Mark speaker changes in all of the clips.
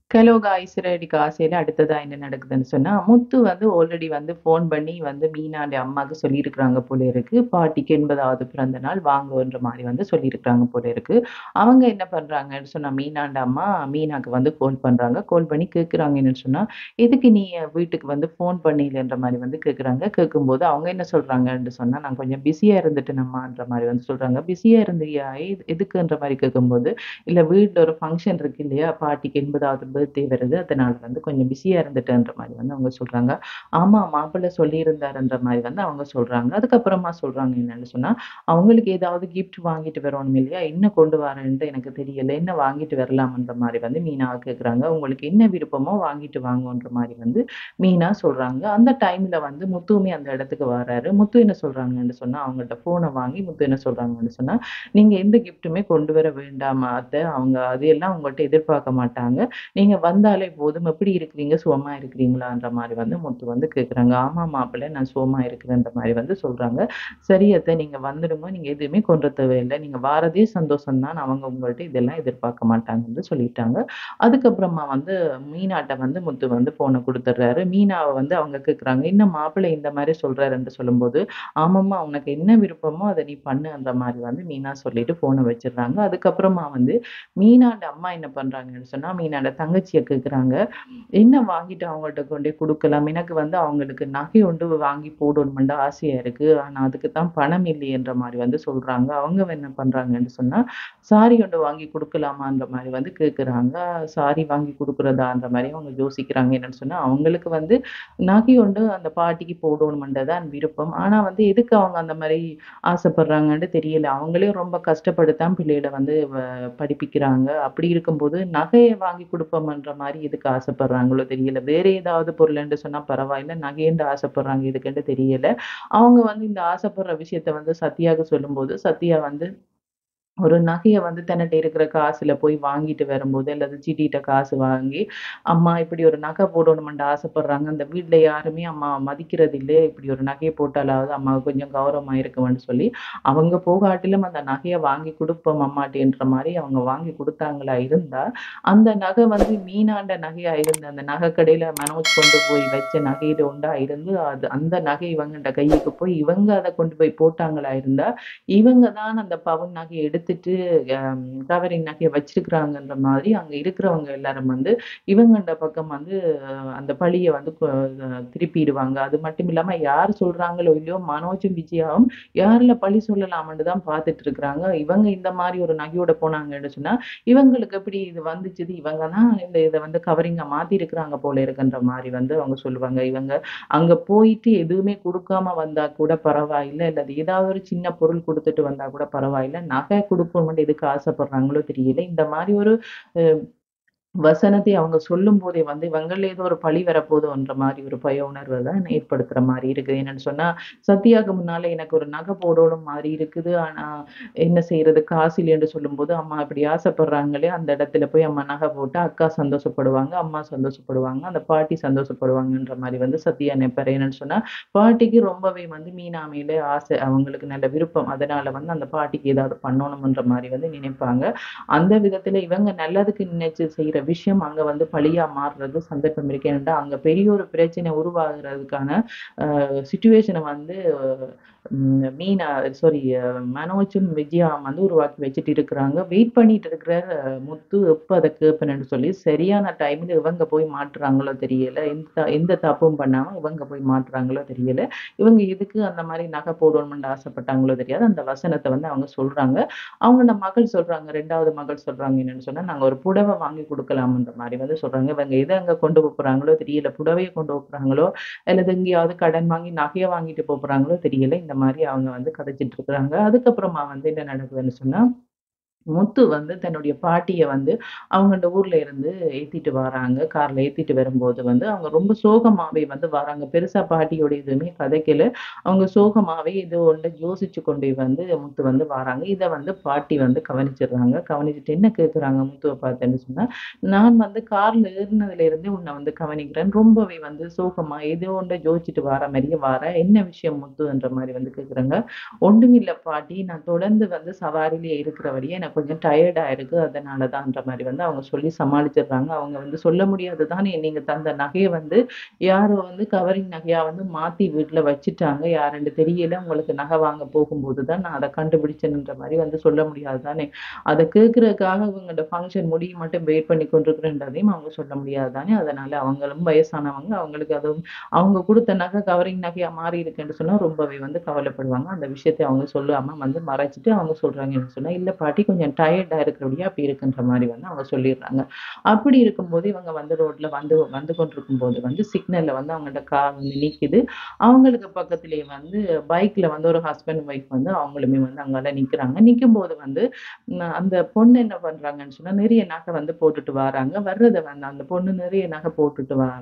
Speaker 1: Hello guys ready காசையில அடுத்ததா என்ன நடக்குதுன்னு சொன்னா, முத்து வந்து ஆல்ரெடி வந்து ஃபோன் பண்ணி வந்து மீனாண்ட அம்மாக்கு சொல்லியிருக்கிறாங்க போல இருக்கு. பாட்டிக்கு 80வது பிறந்த நாள் வாங்கோன்ற மாரி வந்து சொல்லியிருக்கிறாங்க போல இருக்கு. அவங்க என்ன பண்றாங்கன்னு சொன்னா, மீனாண்ட அம்மா மீனாக்கு வந்து கால் பண்றாங்க. கால் பண்ணி கேட்குறாங்க என்னன்னு சொன்னா, "எதுக்கு நீ என் வீட்டுக்கு வந்து ஃபோன் பண்ணலைன்ற" மாரி வந்து கேட்குறாங்க. கேட்கும்போது அவங்க என்ன சொல்றாங்கன்னு சொன்னா, "நான் கொஞ்சம் பிஸியா இருந்துட்டேனம்மான்ற" மாரி வந்து சொல்றாங்க. "பிஸியா இருந்தியா? எது எதுக்குன்ற" மாரி கேட்கும்போது, "இல்ல வீட்ல ஒரு ஃபங்ஷன் இருக்கு இல்லையா? பாட்டிக்கு 80வது பர்த்டே வருது. அதனால வந்து கொஞ்சம் பிஸியா இருந்துட்டேன்ற" மாரி வந்து அவங்க சொல்றாங்க. ஆமா, மாப்பிள்ளை சொல்லியிருந்தாருன்ற மாரி வந்து அவங்க சொல்றாங்க. அதுக்கப்புறமா சொல்றாங்க என்னன்னு சொன்னா, "அவங்களுக்கு ஏதாவது கிஃப்ட் வாங்கிட்டு வரணும் இல்லையா? என்ன கொண்டு வரேன்ட்டு எனக்கு தெரியல. என்ன வாங்கிட்டு வரலாம்ன்ற" மாரி வந்து மீனாவ கேட்குறாங்க. "உங்களுக்கு என்ன விருப்பமோ வாங்கிட்டு வாங்கோன்ற" மாரி வந்து மீனா சொல்றாங்க. அந்த டைம்ல வந்து முத்துவுமே அந்த இடத்துக்கு வராரு. முத்து என்ன சொல்றாங்கன்னு சொன்னா, அவங்கள்ட்ட ஃபோன வாங்கி முத்து என்ன சொல்றாங்கன்னு சொன்னா, "நீங்க எந்த கிஃப்ட்டுமே கொண்டு வர வேண்டாம் அத்தை. அவங்க அதையெல்லாம் உங்கள்ட்ட எதிர்பார்க்க மாட்டாங்க. நீங்க வந்தாலே போதும். எப்படி இருக்கிறீங்க? சுகமா இருக்கிறீங்களான்ற" மாரி வந்து முத்து வந்து கேட்குறாங்க. "ஆமா மாப்பிள்ளை, நான் சுகமா இருக்கிறேன்ற" மாரி வந்து சொல்றாங்க. "சரி அத்தை, நீங்க வந்துடுங்க. நீங்க எதுவுமே கொண்டு தேவையில்ல. நீங்க வாரதே சந்தோஷம் தான். அவங்க உங்கள்ட்ட இதெல்லாம் எதிர்பார்க்க மாட்டாங்கன்னு" சொல்லிட்டாங்க. அதுக்கப்புறமா வந்து மீனாட்ட வந்து முத்து வந்து ஃபோன குடுத்துடுறாரு. மீனாவ வந்து அவங்க கேட்குறாங்க, "என்ன மாப்பிள்ளை இந்த மாரி சொல்றாருன்னு" சொல்லும்போது, "ஆமாம்மா, உனக்கு என்ன விருப்பமோ அத நீ பண்ணுன்ற" மாரி வந்து மீனா சொல்லிட்டு ஃபோன வச்சுடுறாங்க. அதுக்கப்புறமா வந்து மீனாண்ட அம்மா என்ன பண்றாங்கன்னு சொன்னா, மீனாண்ட தங்கச்சிய கேட்குறாங்க, "என்ன வாங்கிட்டு அவங்கள்ட்ட கொண்டோய் குடுக்கலாம்? எனக்கு வந்து அவங்களுக்கு நகை ஒன்று வாங்கி போடணும்னு ஆசையா இருக்கு. ஆனா அதுக்கு தான் பணம் இல்லையேன்ற" மாரி வந்து சொல்றாங்க. அவங்க என்ன பண்றாங்கன்னு சொன்னா, "சாரி ஒண்ணு வாங்கி குடுக்கலாமான்ற" மாரி வந்து கேட்குறாங்க. சாரி வாங்கி குடுக்குறதான்ற மாரி அவங்க யோசிக்கிறாங்க. என்னன்னு சொன்னா, அவங்களுக்கு வந்து நகை ஒன்று அந்த பாட்டிக்கு போடணும்ன்றது தான் விருப்பம். ஆனா வந்து எதுக்கு அவங்க அந்த மாரி ஆசைப்படுறாங்கன்னு தெரியல. அவங்களே ரொம்ப கஷ்டப்பட்டு தான் பிள்ளைகள வந்து வ படிப்பிக்கிறாங்க. அப்படி இருக்கும்போது நகைய வாங்கி குடுப்போம்ன்ற மாரி எதுக்கு ஆசைப்படுறாங்களோ தெரியல. வேற ஏதாவது பொருளுன்னு சொன்னா பரவாயில்ல. நகைன்ட்டு ஆசைப்படுறாங்க எதுக்குன்னு தெரியல. அவங்க வந்து இந்த ஆசைப்படுற விஷயத்த வந்து சத்யாக்கு சொல்லும்போது, சத்யா வந்து ஒரு நகைய வந்து தன்னிட்ட இருக்கிற காசுல போய் வாங்கிட்டு வரும்போது, அல்லது சித்திட்ட காசு வாங்கி, "அம்மா இப்படி ஒரு நகை போடணும்ன்ட்டு ஆசைப்படுறாங்க. அந்த வீட்ல யாருமே அம்மாவ மதிக்கிறது இல்ல. இப்படி ஒரு நகைய போட்டாலாவது அம்மாவுக்கு கொஞ்சம் கௌரவமா இருக்கும்ன்னு" சொல்லி, அவங்க போகாட்டிலும் அந்த நகைய வாங்கி குடுப்போம் அம்மாட்டேன்ற மாரி அவங்க வாங்கி குடுத்தாங்களா இருந்தா, அந்த நகை வந்து மீனாண்ட நகையா இருந்து, அந்த நகை கடையில மனோஜ் கொண்டு போய் வச்ச நகையில ஒன்றா இருந்து, அது அந்த நகை இவங்கள்ட்ட கையுக்கு போய், இவங்க அத கொண்டு போய் போட்டாங்களா இருந்தா, இவங்க தான் அந்த பவுன் நகைய எடுத்துட்டு அ கவரிங் நகைய வச்சிருக்கிறாங்கன்ற மாதிரி அங்க இருக்கிறவங்க எல்லாரும் வந்து இவங்கள்ட்ட பக்கம் வந்து அந்த பழிய வந்து கொ திருப்பிடுவாங்க. அது மட்டும் இல்லாம யார் சொல்றாங்களோ இல்லையோ, மனோஜும், விஜயாவும் யார்ல பழி சொல்லலாம்ன்னு தான் பார்த்துட்டு இருக்கிறாங்க. இவங்க இந்த மாரி ஒரு நகையோட போனாங்கன்னு சொன்னா, இவங்களுக்கு எப்படி இது வந்துச்சு? இவங்க தான் இந்த இத வந்து கவரிங்கா மாத்தியிருக்கிறாங்க போல இருக்குன்ற மாரி வந்து அவங்க சொல்லுவாங்க. இவங்க அங்க போயிட்டு எதுவுமே குடுக்காம வந்தா கூட பரவாயில்ல. அல்லது ஏதாவது ஒரு சின்ன பொருள் குடுத்துட்டு வந்தா கூட பரவாயில்ல. நகை குடுக்கணும்னு எதுக்கு ஆசைப்படுறாங்களோ தெரியல. இந்த மாரி ஒரு அ வசனத்தை அவங்க சொல்லும்போதே வந்து இவங்கள்ல ஏதோ ஒரு பழி வரப்போதுன்ற மாரி ஒரு பய உணர்வ தான் ஏற்படுத்துற மாரி இருக்கு. என்னன்னு சொன்னா, சத்யாக்கு முன்னால எனக்கு ஒரு நகை போடணும் மாரி இருக்குது. ஆனா என்ன செய்றது? காசு இல்லைன்னு சொல்லும்போது, அம்மா இப்படி ஆசைப்படுறாங்களே, அந்த இடத்துல போய் அம்மா நகை போட்டா அக்கா சந்தோஷப்படுவாங்க, அம்மா சந்தோஷப்படுவாங்க, அந்த பாட்டி சந்தோஷப்படுவாங்கன்ற மாரி வந்து சத்யா நினைப்பாரு. என்னன்னு சொன்னா, பாட்டிக்கு ரொம்பவே வந்து மீனா மேல ஆசை. அவங்களுக்கு நல்ல விருப்பம். அதனால வந்து அந்த பாட்டிக்கு ஏதாவது பண்ணணும்ன்ற மாரி வந்து நினைப்பாங்க. அந்த விதத்துல இவங்க நல்லதுக்கு நினைச்சு செய்ற விஷயம் அங்க வந்து பழியா மாறுறது சந்தர்ப்பம் இருக்கு. ஏனென்றா, அங்க பெரிய ஒரு பிரச்சனை உருவாகுறதுக்கான அ சிச்சுவேஷன வந்து ம் மீனா சாரி மனோஜும், விஜயாவும் வந்து உருவாக்கி வச்சுட்டு இருக்கிறாங்க. வெயிட் பண்ணிட்டு இருக்கிற முத்து எப்ப அத கேட்பேன்னு சொல்லி, சரியான டைம்ல இவங்க போய் மாட்டுறாங்களோ தெரியல. எந்த எந்த தப்பும் பண்ணாம இவங்க போய் மாட்டுறாங்களோ தெரியல. இவங்க எதுக்கு அந்த மாரி நகை போடணும்னு ஆசைப்பட்டாங்களோ தெரியாது. அந்த வசனத்த வந்து அவங்க சொல்றாங்க. அவங்களோட மகள் சொல்றாங்க 2வது மகள் சொல்றாங்க என்னன்னு சொன்னா, "நாங்க ஒரு புடவ வாங்கி குடுக்கலாம்ன்ற" மாரி வந்து சொல்றாங்க. இவங்க எத அங்க கொண்டு போ போறாங்களோ தெரியல. புடவைய கொண்டு போ போறாங்களோ, அல்லது எங்கேயாவது கடன் வாங்கி நகைய வாங்கிட்டு போ போறாங்களோ தெரியல. இந்த மாரி அவங்க வந்து கதைச்சிட்டு இருக்கிறாங்க. அதுக்கப்புறமா வந்து என்ன நடக்குதுன்னு சொன்னா, முத்து வந்து தன்னுடைய பாட்டிய வந்து அவங்கள்ட ஊர்ல இருந்து ஏத்திட்டு வராங்க. கார்ல ஏத்திட்டு வரும்போது வந்து அவங்க ரொம்ப சோகமாவே வந்து வராங்க. பெருசா பாட்டியோட எதுவுமே கதைக்கல. அவங்க சோகமாவே ஏதோ ஒண்ணு யோசிச்சு கொண்டே வந்து முத்து வந்து வராங்க. இத வந்து பாட்டி வந்து கவனிச்சிடுறாங்க. கவனிச்சுட்டு என்ன கேட்குறாங்க முத்துவ பார்த்துன்னு சொன்னா, "நான் வந்து கார்ல ஏறுனதுல இருந்தே உன்ன வந்து கவனிக்கிறேன். ரொம்பவே வந்து சோகமா ஏதோ ஒண்ண யோசிச்சுட்டு வார மாரியே வார. என்ன விஷயம் முத்துன்ற" மாரி வந்து கேட்குறாங்க. "ஒண்ணுமில்ல பாட்டி. நான் தொடர்ந்து வந்து சவாரியிலே இருக்கிற வரையும் எனக்கு கொஞ்சம் டயர்டா இருக்கு. அதனால தான்ற மாரி வந்து அவங்க சொல்லி சமாளிச்சிடுறாங்க. அவங்க வந்து சொல்ல முடியாது தானே, நீங்க தந்த நகைய வந்து யாரோ வந்து கவரிங் நகையா வந்து மாத்தி வீட்ல வச்சுட்டாங்க. யாருன்னு தெரியல. உங்களுக்கு நகை வாங்க போகும்போது தான் நான் அத கண்டுபிடிச்சேன்ற மாரி வந்து சொல்ல முடியாது தானே. அத கேட்கறதுக்காக இவங்களோட ஃபங்ஷன் முடிய மட்டும் வெயிட் பண்ணி கொண்டிருக்கிறேன்றதையும் அவங்க சொல்ல முடியாது தானே. அதனால அவங்களும் வயசானவங்க. அவங்களுக்கு அதுவும் அவங்க குடுத்த நகை கவரிங் நகையா மாறி இருக்குன்னு சொன்னா ரொம்பவே வந்து கவலைப்படுவாங்க. அந்த விஷயத்த அவங்க சொல்லாம வந்து மறைச்சுட்டு அவங்க சொல்றாங்க என்ன சொன்னா, "இல்ல பாட்டி கொஞ்சம் டயர்டா இருக்கிறபடியா அப்படி இருக்குன்ற" மாரி வந்து அவங்க சொல்லிடுறாங்க. அப்படி இருக்கும்போது இவங்க வந்து ரோட்ல வந்து வந்து கொண்டிருக்கும்போது வந்து சிக்னல்ல வந்து அவங்களோட கார் வந்து நிக்குது. அவங்களுக்கு பக்கத்திலேயே வந்து பைக்ல வந்து ஒரு ஹஸ்பண்ட், ஒய்ஃப் வந்து அவங்களுமே வந்து அங்கால நிக்கிறாங்க. நிக்கும்போது வந்து ம் அந்த பொண்ணு என்ன பண்றாங்கன்னு சொன்னா, நிறைய நகை வந்து போட்டுட்டு வாராங்க. வர்றத வந்து அந்த பொண்ணு நிறைய நகை போட்டுட்டு வ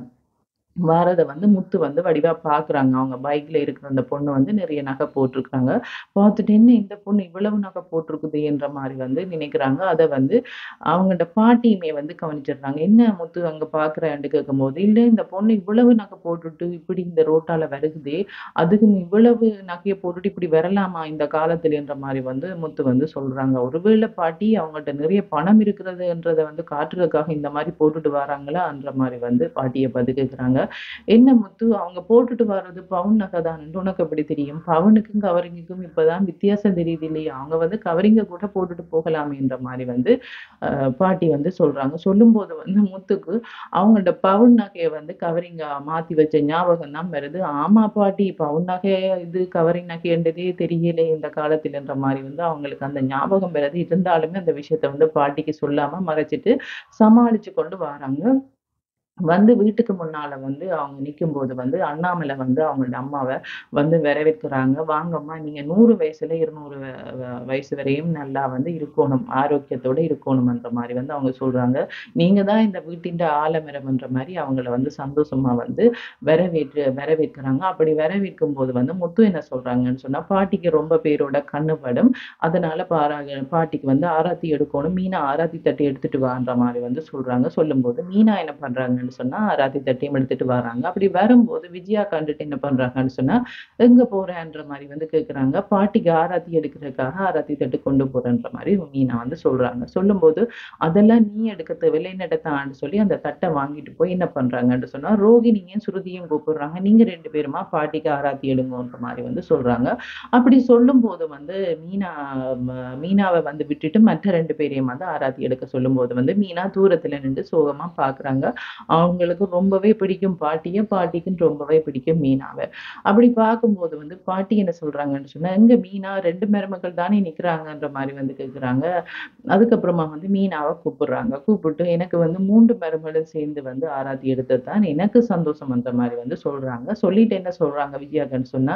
Speaker 1: வாரத வந்து முத்து வந்து வடிவா பார்க்குறாங்க. அவங்க பைக்ல இருக்கிற அந்த பொண்ணு வந்து நிறைய நகை போட்டிருக்காங்க. பார்த்துட்டு என்ன இந்த பொண்ணு இவ்வளவு நகை போட்டிருக்குதேன்ற மாரி வந்து நினைக்கிறாங்க. அத வந்து அவங்களோட பாட்டியுமே வந்து கவனிச்சிடுறாங்க. "என்ன முத்து அங்க பார்க்குறேன்ட்டு" கேட்கும்போது, "இல்ல இந்த பொண்ணு இவ்வளவு நகை போட்டுட்டு இப்படி இந்த ரோட்டால வருகுதே, அதுக்கும் இவ்வளவு நகைய போட்டுட்டு இப்படி வரலாமா இந்த காலத்திலன்ற" மாரி வந்து முத்து வந்து சொல்றாங்க. ஒருவேளை பாட்டி அவங்கள்ட்ட நிறைய பணம் இருக்கிறதுன்றத வந்து காட்டுறதுக்காக இந்த மாரி போட்டுட்டு வராங்களான்ற மாரி வந்து பாட்டிய பார்த்து கேட்குறாங்க. "என்ன முத்து அவங்க போட்டுட்டு வர்றது பவுன் நகை தானே உனக்கு எப்படி தெரியும்? பவுனுக்கும் கவரிங்குக்கும் இப்பதான் வித்தியாசம் தெரியுது இல்லையா? அவங்க வந்து கவரிங்க கூட போட்டுட்டு போகலாமேன்ற" மாரி வந்து அ பாட்டி வந்து சொல்றாங்க. சொல்லும்போது வந்து முத்துக்கு அவங்களோட பவுன் நகைய வந்து கவரிங்கா மாத்தி வச்ச ஞாபகம் தான் வருது. "ஆமா பாட்டி பவுன் நகை இது கவரிங் நகைன்றதே தெரியலே இந்த காலத்திலன்ற" மாரி வந்து அவங்களுக்கு அந்த ஞாபகம் வருது. இருந்தாலுமே அந்த விஷயத்த வந்து பாட்டிக்கு சொல்லாம மறைச்சிட்டு சமாளிச்சு கொண்டு வாராங்க. வந்து வீட்டுக்கு முன்னால வந்து அவங்க நிக்கும்போது வந்து அண்ணாமலை வந்து அவங்களோட அம்மாவ வந்து வரவேற்கிறாங்க. "வாங்கம்மா நீங்க 100 வயசுல 200 வ வ வயசு வரையும் நல்லா வந்து இருக்கோணும். ஆரோக்கியத்தோட இருக்கோணும்ன்ற" மாரி வந்து அவங்க சொல்றாங்க. "நீங்க தான் இந்த வீட்டின்ட ஆலமரம்ன்ற" மாரி அவங்கள வந்து சந்தோஷமா வந்து வரவேற்று வரவேற்கிறாங்க. அப்படி வரவேற்கும்போது வந்து முத்து என்ன சொல்றாங்கன்னு சொன்னா, பாட்டிக்கு ரொம்ப பேரோட கண்ணு படும். அதனால பாராக பாட்டிக்கு வந்து ஆராத்தி எடுக்கோணும். மீனா ஆராத்தி தட்டு எடுத்துட்டு வான்ற மாரி வந்து சொல்றாங்க. சொல்லும்போது மீனா என்ன பண்றாங்கன்னு சொன்னா, ஆராத்தி தட்டையும் எடுத்துட்டு வராங்க. அப்படி வரும்போது விஜயா கண்டுட்டு என்ன பண்றாங்கன்னு சொன்னா, "எங்க போறேன்ற" மாரி வந்து கேட்குறாங்க. பாட்டிக்கு ஆராத்தி எடுக்கிறதுக்காக ஆராத்தி தட்டு கொண்டு போறேன்ற மாரி மீனா வந்து சொல்றாங்க. சொல்லும்போது, "அதெல்லாம் நீ எடுக்க தேவையில்ல என்னட்ட தான்னு" சொல்லி அந்த தட்ட வாங்கிட்டு போய் என்ன பண்றாங்கன்னு சொன்னா, ரோகிணியும், சுருதியும் கூப்பிடுறாங்க. "நீங்க 2 பேருமா பாட்டிக்கு ஆராத்தி எடுங்கோன்ற" மாரி வந்து சொல்றாங்க. அப்படி சொல்லும்போது வந்து மீனா ம மீனாவ வந்து விட்டுட்டு மற்ற 2 பேரையும் வந்து ஆராத்தி எடுக்க சொல்லும்போது வந்து மீனா தூரத்துல நின்று சோகமா பார்க்குறாங்க. அவங்களுக்கு ரொம்பவே பிடிக்கும் பாட்டிய, பாட்டிக்கும் ரொம்பவே பிடிக்கும் மீனாவ. அப்படி பார்க்கும்போது வந்து பாட்டி என்ன சொல்றாங்கன்னு சொன்னா, "எங்க மீனா 2 மருமகள் தானே நிக்கிறாங்கன்ற" மாரி வந்து கேட்குறாங்க. அதுக்கப்புறமா வந்து மீனாவ கூப்பிடுறாங்க. கூப்பிட்டு, "எனக்கு வந்து 3 மருமகளும் சேர்ந்து வந்து ஆராத்தி எடுத்தது தான் எனக்கு சந்தோஷம்ன்ற" மாரி வந்து சொல்றாங்க. சொல்லிட்டு என்ன சொல்றாங்க விஜயாக்கன்னு சொன்னா,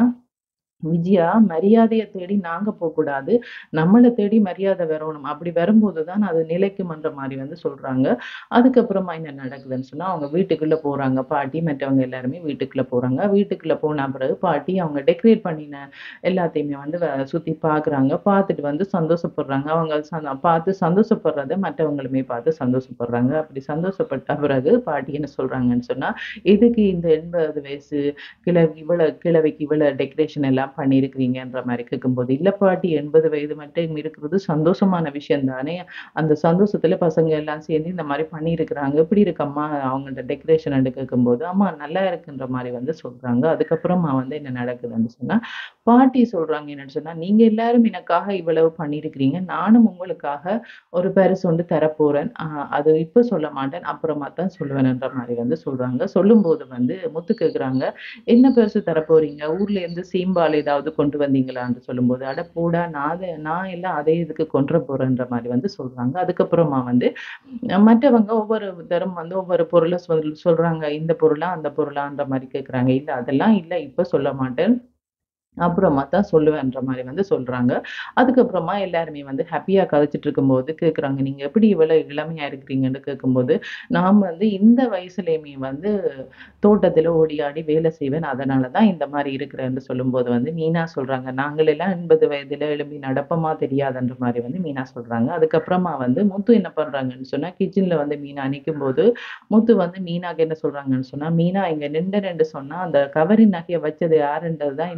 Speaker 1: "விஜயா மரியாதைய தேடி நாங்க போக்கூடாது. நம்மள தேடி மரியாதை வரணும். அப்படி வரும்போது தான் அது நிலைக்கும்ன்ற" மாரி வந்து சொல்றாங்க. அதுக்கப்புறமா என்ன நடக்குதுன்னு சொன்னா, அவங்க வீட்டுக்குள்ள போறாங்க. பாட்டி மற்றவங்க எல்லாருமே வீட்டுக்குள்ள போறாங்க. வீட்டுக்குள்ள போன பிறகு பாட்டி அவங்க டெக்கரேட் பண்ணின எல்லாத்தையுமே வந்து வ சுத்தி பார்க்குறாங்க. பார்த்துட்டு வந்து சந்தோஷப்படுறாங்க. அவங்க ச பார்த்து சந்தோஷப்படுறத மற்றவங்களுமே பார்த்து சந்தோஷப்படுறாங்க. அப்படி சந்தோஷப்பட்ட பிறகு பாட்டி என்ன சொல்றாங்கன்னு சொன்னா, "எதுக்கு இந்த 80 வயசு கிழவி இவ்வள கிழவிக்கு இவ்வள டெக்கரேஷன் எல்லாம் பண்ணியிருக்கிறீங்கன்ற" மாரி கேட்கும்போது, "இல்ல பாட்டி 80 வயது மட்டும் இருக்கிறது சந்தோஷமான விஷயம் தானே. அந்த சந்தோஷத்துல பசங்க எல்லாம் சேர்ந்து இந்த மாரி பண்ணியிருக்கிறாங்க. எப்படி இருக்கம்மா அவங்களோட டெக்கரேஷன்னு" கேட்கும்போது, "ஆமா நல்லா இருக்குன்ற" மாரி வந்து சொல்றாங்க. அதுக்கப்புறமா வந்து என்ன நடக்குதுன்னு சொன்னா, பாட்டி சொல்றாங்க என்னன்னு சொன்னா, "நீங்க எல்லாரும் எனக்காக இவ்வளவு பண்ணியிருக்கிறீங்க. நானும் உங்களுக்காக ஒரு பரிசு ஒண்ணு தரப்போறேன். அ அது இப்ப சொல்ல மாட்டேன். அப்புறமா தான் சொல்லுவேன்ன்ற" மாரி வந்து சொல்றாங்க. சொல்லும்போது வந்து முத்து கேட்குறாங்க, "என்ன பரிசு தரப்போறீங்க? ஊர்ல இருந்து சீம்பால் ஏதாவது கொண்டு வந்தீங்களான்னு?" சொல்லும்போது, "அட போடா! நான் அத நான் எல்லாம் அதே இதுக்கு கொண்டுற போறேன்ற" மாரி வந்து சொல்றாங்க. அதுக்கப்புறமா வந்து மற்றவங்க ஒவ்வொருத்தரும் வந்து ஒவ்வொரு பொருள சொல் சொல்றாங்க. இந்த பொருளா, அந்த பொருளான்ற மாரி கேட்குறாங்க. "இல்ல அதெல்லாம் இல்ல. இப்ப சொல்ல மாட்டேன். அப்புறமா தான் சொல்லுவேன்ற" மாரி வந்து சொல்றாங்க. அதுக்கப்புறமா எல்லாருமே வந்து ஹேப்பியா கதைச்சுட்டு இருக்கும்போது கேட்குறாங்க, "நீங்க எப்படி இவ்வளவு இளமையா இருக்கிறீங்கன்னு?" கேட்கும்போது, "நான் வந்து இந்த வயசுலயுமே வந்து தோட்டத்துல ஓடி ஆடி வேலை செய்வேன். அதனால தான் இந்த மாரி இருக்கிறேன்னு" சொல்லும்போது வந்து மீனா சொல்றாங்க, "நாங்கள் எல்லாம் 80 வயதுல எழும்பி நடப்போமா தெரியாதுன்ற" மாரி வந்து மீனா சொல்றாங்க. அதுக்கப்புறமா வந்து முத்து என்ன பண்றாங்கன்னு சொன்னா, கிச்சன்ல வந்து மீனா நிக்கும்போது, முத்து வந்து மீனாக்கு என்ன சொல்றாங்கன்னு சொன்னா, "மீனா இங்க நின்னுறேன்னு சொன்னா, அந்த கவரிங் நகைய வச்சது யாருன்றது தான் இந்த மைண்ட்ல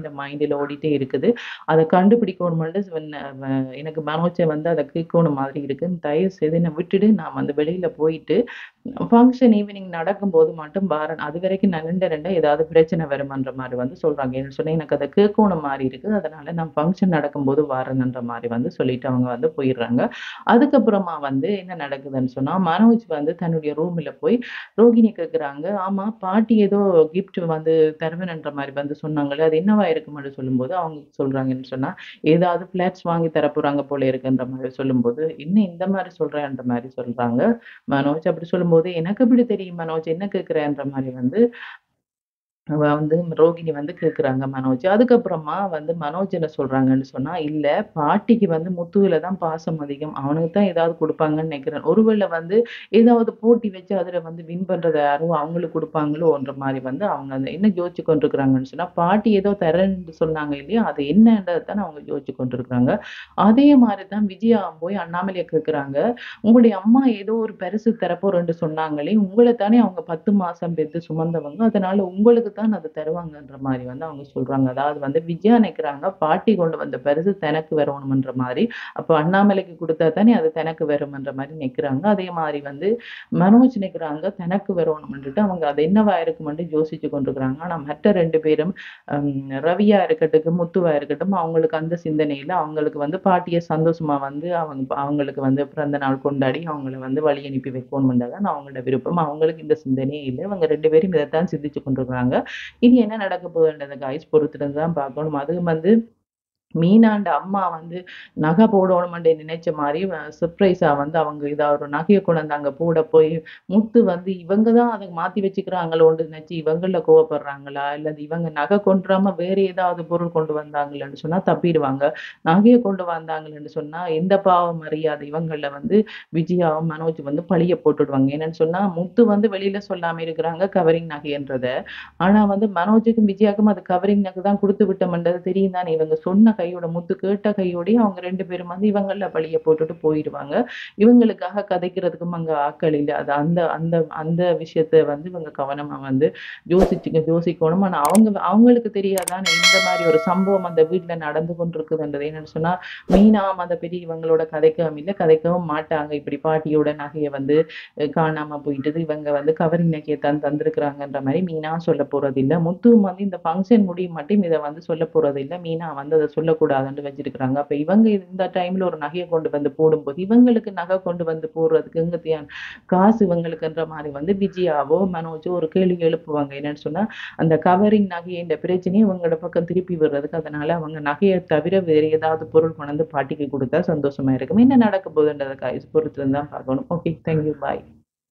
Speaker 1: சிசிடிவியில ஓடிட்டே இருக்குது. அத கண்டுபிடிக்கணுமெண்டு சொன்ன வ எனக்கு மனோஜ வந்து அத கேட்கணும் மாதிரி இருக்கு. தயவு செய்து என்ன விட்டுடு. நான் வந்து வெளியில போயிட்டு ஃபங்ஷன் ஈவினிங் நடக்கும்போது மட்டும் வாரேன். அதுவரைக்கும் நான் நிண்டு நிண்டா ஏதாவது பிரச்சனை வருமன்ற மாரி வந்து சொல்றாங்க. என்ன சொன்னா எனக்கு அத கேட்கணும் மாரி இருக்கு. அதனால நான் ஃபங்ஷன் நடக்கும்போது வாரேன்ன்ற மாரி வந்து சொல்லிட்டு அவங்க வந்து போயிர்றாங்க. அதுக்கப்புறமா வந்து என்ன நடக்குதுன்னு சொன்னா, மனோஜ் வந்து தன்னுடைய ரூம்ல போய் ரோகிணி கேட்குறாங்க, "ஆமா பாட்டி ஏதோ கிஃப்ட் வந்து தருவேன்ன்ற மாரி வந்து சொன்னாங்களே, அது என்னவா இருக்கும்னு" சொல்லும்போது அவங்க சொல்றாங்கன்னு சொன்னா, "ஏதாவது ஃபிளாட்ஸ் வாங்கி தரப்போறாங்க போல இருக்குன்ற" மாரி சொல்லும்போது, "என்ன இந்த மாரி சொல்றேன்ற" மாரி சொல்றாங்க. மனோஜ் அப்படி சொல்லும்போது, "எனக்கு எப்படி தெரியும் மனோஜ் என்ன கேட்கிறேன்ற" மாரி வந்து அவ வந்து ரோகிணி வந்து கேட்குறாங்க மனோஜ். அதுக்கப்புறமா வந்து மனோஜ் என்ன சொல்றாங்கன்னு சொன்னா, "இல்ல பாட்டிக்கு வந்து முத்துவில தான் பாசம் அதிகம். அவனுக்கு தான் ஏதாவது குடுப்பாங்கன்னு நெனைக்கிறேன். ஒருவேள வந்து ஏதாவது போட்டி வச்சு அதுல வந்து வின் பண்றது யாரோ அவங்களுக்கு குடுப்பாங்களோன்ற" மாரி வந்து அவங்க அந்த என்ன யோசிச்சு கொண்டிருக்கிறாங்கன்னு சொன்னா, பாட்டி ஏதோ தரேன்னு சொன்னாங்க இல்லையா? அது என்னன்றத தான் அவங்க யோசிச்சு கொண்டிருக்கிறாங்க. அதே மாரி தான் விஜயாவும் போய் அண்ணாமலைய கேட்குறாங்க, "உங்களுடைய அம்மா ஏதோ ஒரு பரிசு தரப்போறேன்னு சொன்னாங்களே, உங்கள தானே அவங்க 10 மாசம் பெத்து சுமந்தவங்க. அதனால உங்களுக்கு தான் அத தருவாங்கன்ற" மாரி வந்து அவங்க சொல்றாங்க. அதாவது வந்து விஜயா நெனைக்கிறாங்க, பாட்டி கொண்டு வந்த பரிசு தனக்கு வரணும்ன்ற மாரி. அப்ப அண்ணாமலைக்கு குடுத்தா தானே அது தனக்கு வரும்ன்ற மாரி நெனைக்கிறாங்க. அதே மாரி வந்து மனோஜ் நெனைக்கிறாங்க, தனக்கு வரணும்ன்னுட்டு அவங்க அது என்னவா இருக்கும்னு யோசிச்சு கொண்டிருக்கிறாங்க. ஆனா மற்ற 2 பேரும் ம் ரவியா இருக்கட்டும், முத்துவா இருக்கட்டும் அவங்களுக்கு அந்த சிந்தனை இல்ல. அவங்களுக்கு வந்து பாட்டிய சந்தோஷமா வந்து அவங்க அவங்களுக்கு வந்து பிறந்த நாள் கொண்டாடி அவங்கள வந்து வழி அனுப்பி வைக்கணும்ன்றது தான் அவங்களோட விருப்பம். அவங்களுக்கு இந்த சிந்தனையே இல்ல. இவங்க 2 பேரும் இதத்தான் சிந்திச்சு கொண்டிருக்கிறாங்க. இனி என்ன நடக்க போகுதுன்றத காய்ஸ் பொறுத்திருந்து தான் பார்க்கணும். அதுவும் வந்து மீனாண்ட அம்மா வந்து நகை போடணும்னு நினைச்ச மாரி வ சர்ப்ரைஸா வந்து அவங்க ஏதாவது ஒரு நகைய கொண்டாந்து அங்க போட போய், முத்து வந்து இவங்க தான் அத மாத்தி வச்சுக்கிறாங்களோன்னு நினைச்சு இவங்கள்ல கோவப்படுறாங்களா? இல்ல இவங்க நகை கொண்டு வராம வேற ஏதாவது பொருள் கொண்டு வந்தாங்கன்னு சொன்னா தப்பிடுவாங்க. நகைய கொண்டு வந்தாங்கன்னு சொன்னா எந்த பாவ மரியாதை இவங்கள்ல வந்து விஜயாவும், மனோஜ் வந்து பழிய போட்டுடுவாங்க. என்னன்னு சொன்னா, முத்து வந்து வெளியில சொல்லாம இருக்கிறாங்க கவரிங் நகைன்றத. ஆனா வந்து மனோஜுக்கும், விஜயாவுக்கும் அது கவரிங் நகை தான் குடுத்து விட்டோம்ன்றது தெரியும் தானே. இவங்க சொன்ன கையோட முத்து கேட்ட கையோடயே அவங்க 2 பேரும் வந்து இவங்கள்ல பழிய போட்டுட்டு போயிருவாங்க. இவங்களுக்காக கதைக்கிறதுக்கும் அங்க ஆட்கள் இல்ல. அது அந்த அந்த அந்த விஷயத்த வந்து இவங்க கவனமா வந்து யோசிச்சு யோசிக்கணும். ஆனா அவங்க அவங்களுக்கு தெரியாதானே இந்த மாரி ஒரு சம்பவம் அந்த வீட்ல நடந்து கொண்டிருக்குதுன்றது. என்னன்னு சொன்னா, மீனாவும் அந்த பெரிய இவங்களோட கதைக்கவும் இல்ல, கதைக்கவும் மாட்டாங்க. இப்படி பாட்டியோட நகைய வந்து அ காணாம போயிட்டது. இவங்க வந்து கவரிங் நகைய தான் தந்திருக்கிறாங்கன்ற மாரி மீனா சொல்லப் போறதில்ல. முத்துவும் வந்து இந்த ஃபங்ஷன் முடியும் மட்டும் இத வந்து சொல்லப் போறதில்ல. மீனா வந்து அத சொல்லக்கூடாதுன்னு வச்சிருக்கிறாங்க. அப்ப இவங்க இந்த டைம்ல ஒரு நகைய கொண்டு வந்து போடும்போது, இவங்களுக்கு நகை கொண்டு வந்து போடுறதுக்கு எங்கத்தையா காசு இவங்களுக்குன்ற மாரி வந்து விஜயாவோ, மனோஜோ ஒரு கேள்வி எழுப்புவாங்க. என்னன்னு சொன்னா, அந்த கவரிங் நகைன்ற பிரச்சனைய இவங்களோட பக்கம் திருப்பி விடுறதுக்கு. அதனால அவங்க நகைய தவிர வேற ஏதாவது பொருள் கொண்டாந்து பாட்டிக்கு குடுத்தா சந்தோஷமா இருக்கும். என்ன நடக்க போகுதுன்றத காய்ஸ் பொறுத்திருந்து தான் பார்க்கணும். ஓகே. Thank you. பாய்.